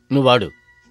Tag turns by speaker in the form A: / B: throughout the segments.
A: నువ్వు వాడు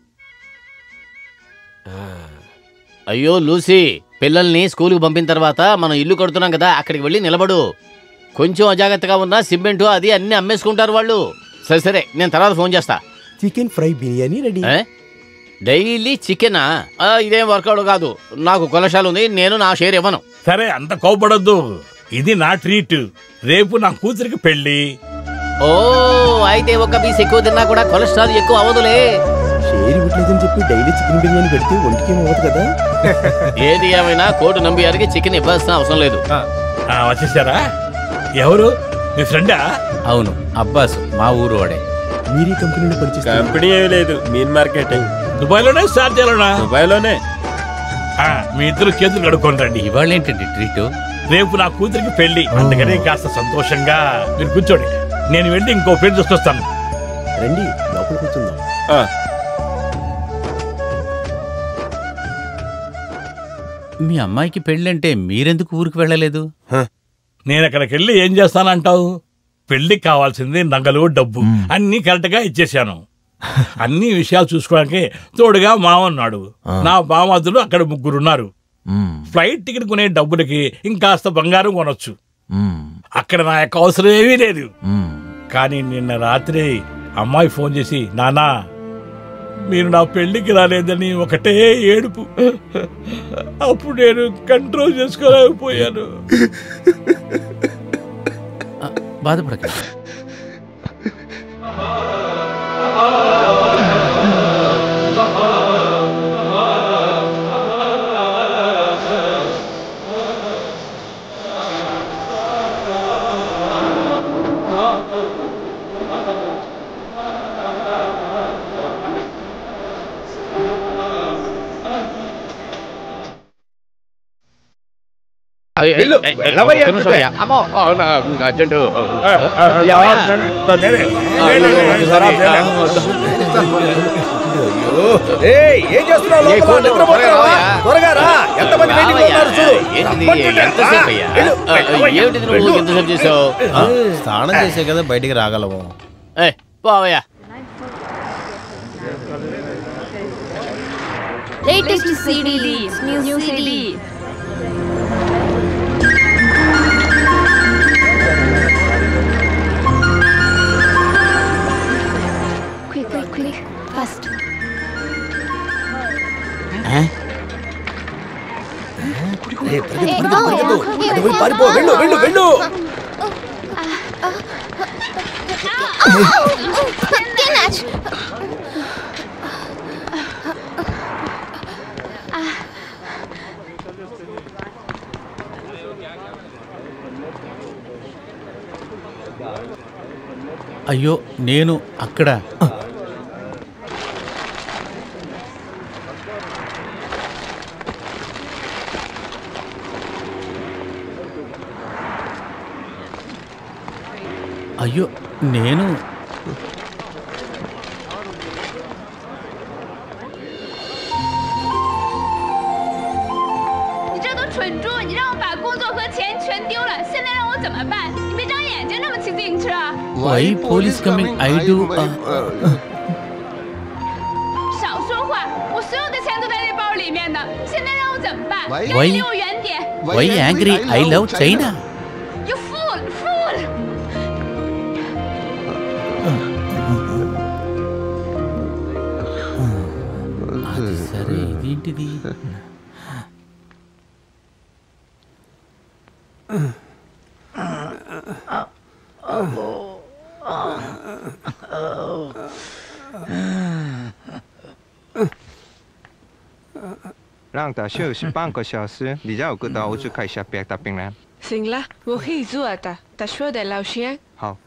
A: అయ్యో లూసీ పిల్లల్ని స్కూల్కి పంపిన తర్వాత మనం ఇల్లు కడుతున్నాం కదా అక్కడికి వెళ్ళి నిలబడు కొంచెం అజాగ్రత్తగా ఉన్నా సిమెంటు అది అన్ని అమ్మేసుకుంటారు వాళ్ళు సరే సరే నేను తర్వాత ఫోన్ చేస్తా
B: చికెన్ ఫ్రై బిర్యానీ రెడీ
A: ఏ? డైలీ చికెనా ఆ, ఇదేం వర్కౌట్ కాదు నాకు కొలశాలు ఉంది నేను నా షేర్ ఇవ్వను
C: సరే అంత కోపడొద్దు ఇది నా ట్రీట్ రేపు నా కూతురికి పెళ్లి
A: ఓ అయితే ఒక పీస్ ఎక్కువ తిన్నా కూడా కొలెస్ట్రాల్ ఎక్కువ అవ్వదులే
B: షేర్ ఇవ్వట్లేదని చెప్పి డైలీ చికెన్ బిర్యానీ పెడితే ఒంటికి ఏం అవ్వదు కదా
A: ఏది ఏమైనా కోటు నంబియారికి చికెన్ ఇవ్వాల్సిన అవసరం లేదు
C: ఆ, వచ్చేసారా ఎవరు మీ ఫ్రెండా
D: అవును అబ్బాస్ మా ఊరు వాడే
B: మీరు ఈ కంపెనీలో పనిచేస్తారు
E: కంపెనీ ఏమీ లేదు మీన్ మార్కెటింగ్
C: దుబాయ్లోనే షార్జాలోనా
E: దుబాయ్లోనే
C: ఆ, మీ ఇద్దరు చేతులు కడుక్కొని రండి
D: ఇవాళ ఏంటండి ట్రీట్
C: రేపు నా కూతురికి పెళ్లి అందుకని కాస్త సంతోషంగా మీరు కూర్చోండి నేను వెళ్ళి ఇంకో పెళ్లి చూస్తొస్తాను
B: రండి లోపల కూర్చుందాం
E: ఆ,
D: మీ అమ్మాయికి పెళ్ళంటే మీరెందుకు ఊరికి వెళ్ళలేదు
C: నేను అక్కడికి వెళ్ళి ఏం చేస్తానంటావు పెళ్లికి కావాల్సింది నగలు డబ్బు అన్ని కరెక్ట్ గా ఇచ్చేశాను అన్ని విషయాలు చూసుకోవడానికి తోడుగా మామ ఉన్నాడు నా బామాదులు అక్కడ ముగ్గురు ఉన్నారు ఫ్లైట్ టికెట్ కొనే డబ్బులకి ఇంకాస్త బంగారం కొనొచ్చు అక్కడ నా యొక్క అవసరం ఏమీ లేదు కానీ నిన్న రాత్రి అమ్మాయి ఫోన్ చేసి నానా మీరు నా పెళ్లికి రాలేదని ఒకటే ఏడుపు అప్పుడు నేను కంట్రోల్ చేసుకోలేకపోయాను
D: బాధపడకండి
A: అర్జెంటు
B: ఏం చేస్తున్నావు
A: ఏ
B: లోపల?
A: కోటు,
B: నిద్రపోతున్నావా?
A: త్వరగా రా.
B: త్వరగా రా ఎంతమంది వెయిటింగ్ లో ఉన్నారు చూడు
A: ఏంటిది
B: రమ్మంటుంటే
A: ఎంతసేపు
B: రా.
A: అయ్యా
B: వెళ్ళు,
A: ఆ,
B: వెళ్ళవయ్యా.
A: ఏమిటిది నువ్వు ఎంతసేపు చేసావు
F: స్నానం చేసే కదా బయటికి రాగలము
A: ఏ పోవయ్యా
G: Latest CDs, new CD. Quick, quick, quick, fast.
B: ఏ, పరిగెత్తు, పరిగెత్తు, పరిగెత్తు. అటు పోయి పారిపో వెళ్ళు వెళ్ళు వెళ్ళు
G: Catch!
D: అయ్యో నేను అక్కడ అయ్యో నేను
G: 你这个蠢猪！你让我把工作和钱全丢了，现在让我怎么办？你别长眼睛，这么骑自行车。
D: why police coming I do
G: 少说话！我所有的钱都在这包里面呢，现在让我怎么办？
D: 喂
G: 赶紧离我远点
D: why angry I love China
G: ！You fool, fool!
D: అది సరే ఇదేంటిది
H: Oh.
I: 让他休息半个小时，你让我跟到我去看一下别的病人。
J: 行了，我可以做的。他说的老先。
I: 好。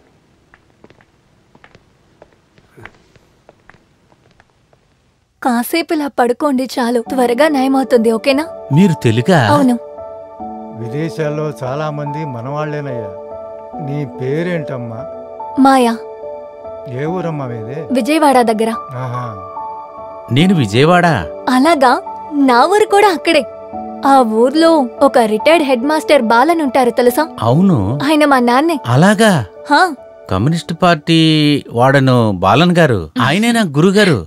K: కాసేపు ఇలా పడుకోండి చాలు త్వరగా నయమవుతుంది ఓకేనా
D: మీరు తెలుగా
K: అవును
L: విదేశాల్లో చాలా మంది మనవాళ్లేనయ్యా నీ పేరేంటమ్మా
K: మాయా
L: ఏ ఊరమ్మా మీది
K: విజయవాడ దగ్గర
L: ఆహా
D: నేను విజయవాడ
K: అలాగా నా ఊరు కూడా అక్కడే ఆ ఊర్లో ఒక రిటైర్డ్ హెడ్ మాస్టర్ బాలన్ ఉంటారు తెలుసా
D: అవును
K: ఆయన మా నాన్నే
D: అలాగా
K: హా
D: కమ్యూనిస్ట్ పార్టీ వాడను బాలన్ గారు ఆయనే నా గురుగారు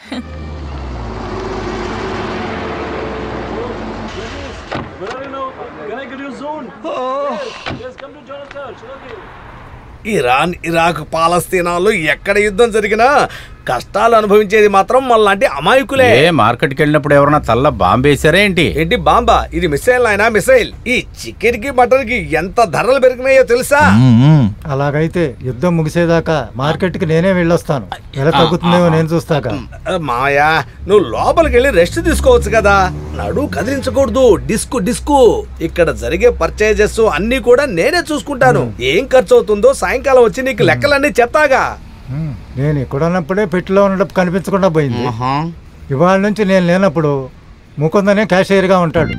B: ఇరాన్ ఇరాక్ పాలస్తీనాలు ఎక్కడ యుద్ధం జరిగినా కష్టాలు అనుభవించేది మాత్రం మళ్ళంటి అమాయకులే
D: ఏ మార్కెట్కి వెళ్ళినప్పుడు ఎవరన్నా తల్ల బాంబేశారా ఏంటి
B: ఏంటి బాంబా ఇది మిసైల్ అయినా మిసైల్ ఈ చికెన్ కి మటన్ కి ఎంత ధరలు పెరిగినాయో తెలుసా
L: అలాగైతే యుద్ధం ముగిసేదాకా మార్కెట్కి నేనే వెళ్ళొస్తాను ఎలా తగ్గుతుందేమో నేను చూస్తాక
B: మాయా నువ్వు లోపలికి వెళ్ళి రెస్ట్ తీసుకోవచ్చు కదా నడు కదిలించకూడదు డిస్కు డిస్కు ఇక్కడ జరిగే పర్చేజెస్ అన్ని కూడా నేనే చూసుకుంటాను ఏం ఖర్చు అవుతుందో సాయంకాలం వచ్చి నీకు లెక్కలన్నీ చెప్తాగా
L: ఉమ్, నేను ఇక్కడ ఉన్నప్పుడే పెట్టిలో ఉన్నప్పుడు కనిపించకుండా పోయింది ఇవాళ నుంచి నేను లేనప్పుడు ముకుందనే క్యాషియర్గా ఉంటాడు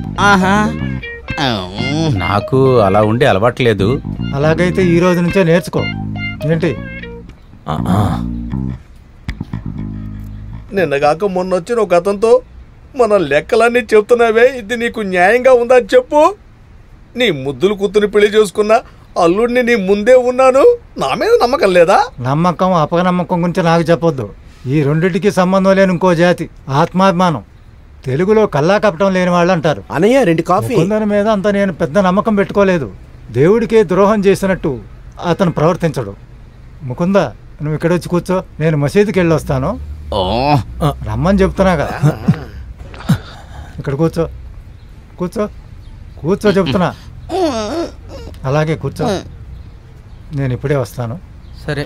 D: నాకు అలా ఉండే అలవాట్లేదు
L: అలాగైతే ఈ రోజు నుంచే నేర్చుకో ఏంటి
B: నిన్నగాక మొన్న వచ్చిన ఒక అతనితో మన లెక్కలన్నీ చెప్తున్నావే ఇది నీకు న్యాయంగా ఉందా చెప్పు నీ ముద్దులు కూతుని పెళ్లి చేసుకున్నా అల్లుడిని నీ ముందే ఉన్నాను నా మీద నమ్మకం లేదా
L: నమ్మకం అపనమ్మకం గురించి నాకు చెప్పొద్దు ఈ రెండిటికి సంబంధం లేని ఇంకో జాతి ఆత్మాభిమానం తెలుగులో కల్లా కపటం లేని వాళ్ళు అంటారు
F: అనయ్య రెండు కాఫీ
L: ముకుందన్ మీద అంత నేను పెద్ద నమ్మకం పెట్టుకోలేదు దేవుడికే ద్రోహం చేసినట్టు అతను ప్రవర్తించడు ముకుంద నువ్వు ఇక్కడ వచ్చి కూర్చో నేను మసీదుకి వెళ్ళి వస్తాను
A: ఓ
L: రమ్మని చెప్తున్నా కదా ఇక్కడ కూర్చో కూర్చో కూర్చో చెప్తున్నా అలాగే కూర్చో నేను ఇప్పుడే వస్తాను
D: సరే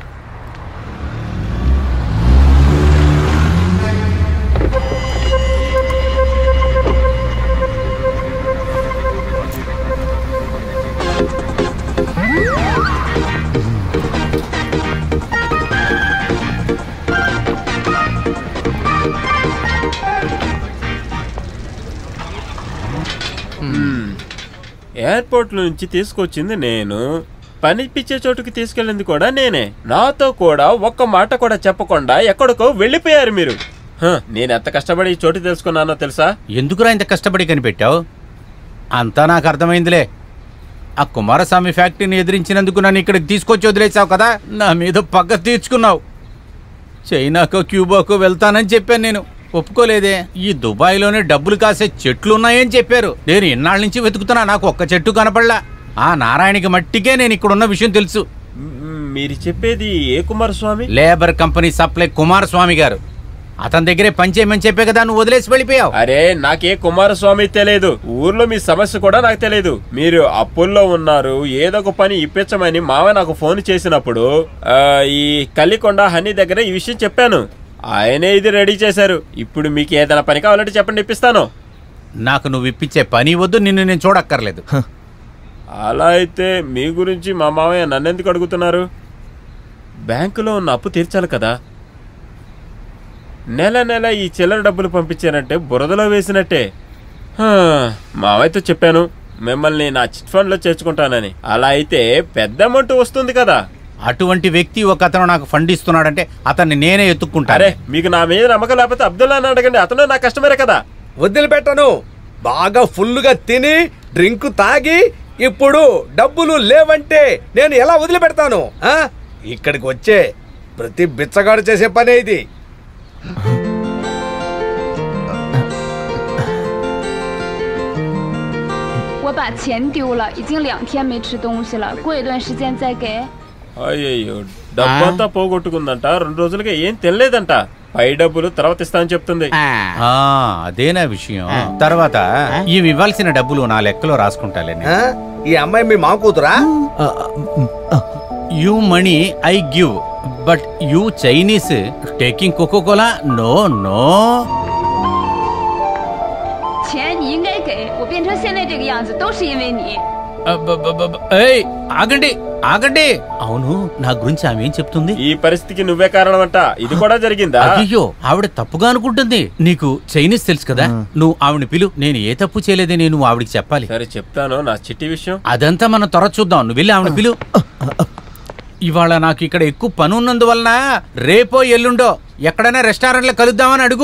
E: ఎయిర్పోర్ట్ నుంచి తీసుకొచ్చింది నేను పనిపించే చోటుకి తీసుకెళ్ళింది కూడా నేనే నాతో కూడా ఒక్క మాట కూడా చెప్పకుండా ఎక్కడికో వెళ్ళిపోయారు మీరు హ, నేను ఎంత కష్టపడి ఈ చోటు తెలుసుకున్నానో తెలుసా
D: ఎందుకురా ఇంత కష్టపడి కనిపెట్టావు అంతా నాకు అర్థమైందిలే ఆ కుమారస్వామి ఫ్యాక్టరీని ఎదిరించినందుకు నన్ను ఇక్కడికి తీసుకొచ్చి వదిలేసావు కదా నా మీద పగ్గ తీర్చుకున్నావు చైనాకో క్యూబాకో వెళ్తానని చెప్పాను నేను ఒప్పుకోలేదే ఈ దుబాయ్లోనే డబ్బులు కాసే చెట్లు ఉన్నాయని చెప్పారు నేను ఇన్నాళ్ళ నుంచి వెతుకుతున్నా నాకు ఒక్క చెట్టు కనపడలా ఆ నారాయణకి మట్టికే నేను ఇక్కడ ఉన్న విషయం తెలుసు
E: మ్, మీరు చెప్పేది ఏ Kumaraswamy
D: labour company supply Kumaraswamy garu అతని దగ్గరే పనిచేయమని చెప్పే కదా నువ్వు వదిలేసి వెళ్ళిపోయావు
E: అరే నాకే కుమారస్వామి తెలియదు ఊర్లో మీ సమస్య కూడా నాకు తెలియదు మీరు అప్పుల్లో ఉన్నారు ఏదో ఒక పని ఇప్పించమని మావ నాకు ఫోన్ చేసినప్పుడు ఆ, ఈ కలికొండ హనీ దగ్గర ఈ విషయం చెప్పాను ఆయనే ఇది రెడీ చేశారు ఇప్పుడు మీకు ఏదైనా పని కావాలంటే చెప్పండి ఇప్పిస్తాను
D: నాకు నువ్వు ఇప్పించే పని వద్దు నిన్ను నేను చూడక్కర్లేదు
E: అలా అయితే మీ గురించి మా మావయ్య నన్నెందుకు అడుగుతున్నారు బ్యాంకులో ఉన్న అప్పు తీర్చాలి కదా నెల నెల ఈ చిల్లర డబ్బులు పంపించానంటే బురదలో వేసినట్టే హా, మావయ్యతో చెప్పాను మిమ్మల్ని నా చిట్ ఫండ్లో చేర్చుకుంటానని అలా అయితే పెద్ద అమౌంట్ వస్తుంది కదా
D: అటువంటి వ్యక్తి ఒక అతను నాకు ఫండ్ ఇస్తున్నాడంటే అతన్ని నేనే ఎత్తుక్కుంటా
E: అరే మీకు నా మీద నమ్మకం లేకపోతే అబ్దుల్లాని అడగండి అతను నా కస్టమరే కదా
B: వదిలిపెట్టను బాగా ఫుల్లుగా తిని డ్రింక్ తాగి ఇప్పుడు డబ్బులు లేవంటే నేను ఎలా వదిలిపెడతాను ఆ? ఇక్కడికి వచ్చే ప్రతి బిచ్చగాడు చేసే పనే ఇది
G: 我把钱丢了，已经两天没吃东西了，过一段时间再给。
E: అయ్యయ్యో డబ్బంతా పోగొట్టుకుందంట రెండు రోజులుగా ఏం తినలేదంట పై డబ్బులు తర్వాత ఇస్తా అని చెప్తుంది
D: ఆ, అదేనా విషయం తర్వాత ఇవి ఇవ్వాల్సిన డబ్బులు నా లెక్కలో రాసుకుంటాలే
B: ఆ? ఈ అమ్మాయి మీ మా కూతురా
D: you money I give but you Chinese taking Coca Cola no no
G: 钱你应该给，我变成现在这个样子都是因为你。
D: ఏయ్ ఆగండి ఆగండి అవును నా గురించి ఆమె ఏం చెప్తుంది
E: ఈ పరిస్థితికి నువ్వే కారణం అంట ఇది కూడా జరిగిందా
D: అయ్యో ఆవిడ తప్పుగా అనుకుంటుంది నీకు చైనీస్ తెలుసు కదా నువ్వు ఆవిడ పిలు నేను ఏ తప్పు చేయలేదని నువ్వు ఆవిడకి చెప్పాలి
E: సరే చెప్తాను నా చిట్టి విషయం
D: అదంతా మనం త్వర చూద్దాం నువ్వు వెళ్ళి ఆవిడ పిలు ఇవాళ నాకు ఇక్కడ ఎక్కువ పని ఉన్నందువలన రేపో ఎల్లుండో ఎక్కడైనా రెస్టారెంట్లో కలుద్దామని అడుగు